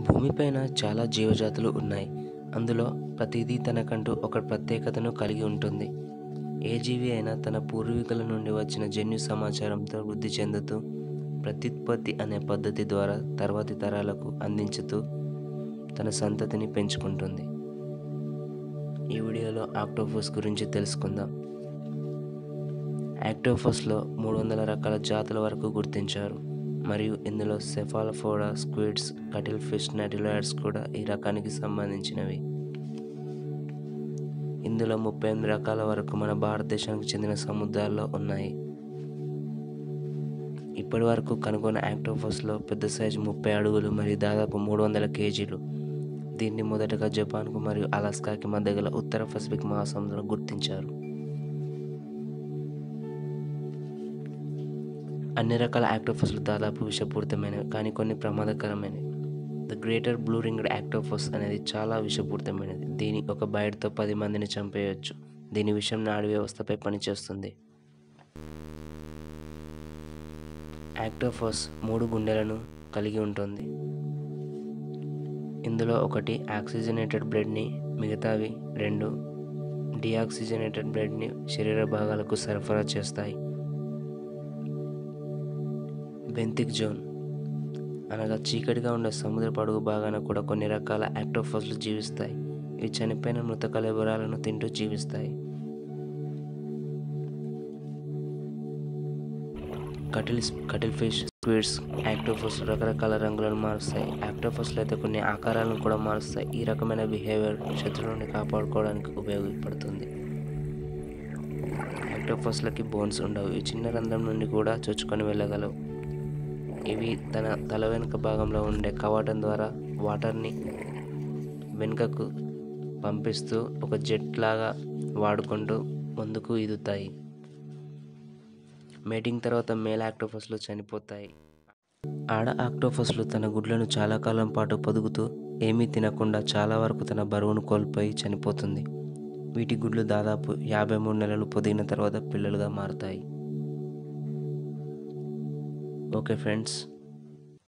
భూమిపైన చాలా జీవజాతులు ఉన్నాయి అందులో ప్రతిదీ తనకంటూ ఒక ప్రత్యేకతను కలిగి ఉంటుంది ఏ జీవి అయినా తన పూర్వీకుల నుండి వచ్చిన జన్యు సమాచారంతో వృద్ధి చెందుతూ ప్రత్యుత్పత్తి అనే పద్ధతి ద్వారా తర్వాతి తరాలకు అందించుతూ తన సంతతిని పెంచుకుంటుంది ఈ వీడియోలో ఆక్టోపస్ గురించి తెలుసుకుందాం ఆక్టోపస్లో మూడు వందల రకాల జాతుల వరకు గుర్తించారు మరియు ఇందులో సెఫాలఫోడా స్క్విడ్స్ కటిల్ ఫిష్ నటిలాయిడ్స్ కూడా ఈ రకానికి సంబంధించినవి ఇందులో ముప్పై ఎనిమిది రకాల వరకు మన భారతదేశానికి చెందిన సముద్రాల్లో ఉన్నాయి ఇప్పటి వరకు కనుగొన్న ఆక్టోపస్లో పెద్ద సైజు ముప్పై అడుగులు మరియు దాదాపు మూడు వందల కేజీలు దీన్ని మొదటగా జపాన్కు మరియు అలాస్కాకి మధ్య గల ఉత్తర పసిఫిక్ మహాసముద్రంలో గుర్తించారు అన్ని రకాల ఆక్టోపస్లు దాదాపు విషపూరితమైనవి కానీ కొన్ని ప్రమాదకరమైనవి the greater blue ringed octopus అనేది చాలా విషపూరితమైనది దీని ఒక బైట్తో పది మందిని చంపేయవచ్చు దీని విషం నాడి వ్యవస్థపై పనిచేస్తుంది ఆక్టోపస్ మూడు గుండెలను కలిగి ఉంటుంది ఇందులో ఒకటి ఆక్సిజనేటెడ్ బ్లడ్ని మిగతావి రెండు డిఆక్సిజనేటెడ్ బ్లడ్ని శరీర భాగాలకు సరఫరా చేస్తాయి బెంతిక్ జోన్ అనగా చీకటిగా ఉండే సముద్ర పడుగు భాగాన కూడా కొన్ని రకాల ఆక్టోఫస్లు జీవిస్తాయి ఇవి చనిపోయిన మృత కలబరాలను తింటూ జీవిస్తాయి కటిల్ కటిల్ ఫిష్ స్క్విడ్స్ ఆక్టోఫస్ రకరకాల రంగులను మారుస్తాయి ఆక్టోఫస్లు అయితే కొన్ని ఆకారాలను కూడా మారుస్తాయి ఈ రకమైన బిహేవియర్ శత్రువుని కాపాడుకోవడానికి ఉపయోగపడుతుంది ఆక్టోఫస్లకి బోన్స్ ఉండవు ఈ చిన్న రంధ్రం నుండి కూడా చొచ్చుకొని వెళ్ళగలవు ఇవి తన తల వెనుక భాగంలో ఉండే కవాటం ద్వారా వాటర్ని వెనుకకు పంపిస్తూ ఒక జెట్ లాగా వాడుకుంటూ ముందుకు ఈదుతాయి మేటింగ్ తర్వాత మేల్ ఆక్టోఫస్లు చనిపోతాయి ఆడ ఆక్టోఫస్లు తన గుడ్లను చాలా కాలం పాటు పొదుగుతూ ఏమీ తినకుండా చాలా వరకు తన బరువును కోల్పోయి చనిపోతుంది వీటి గుడ్లు దాదాపు యాభై మూడు నెలలు పొదిగిన తర్వాత పిల్లలుగా మారుతాయి ఓకే ఫ్రెండ్స్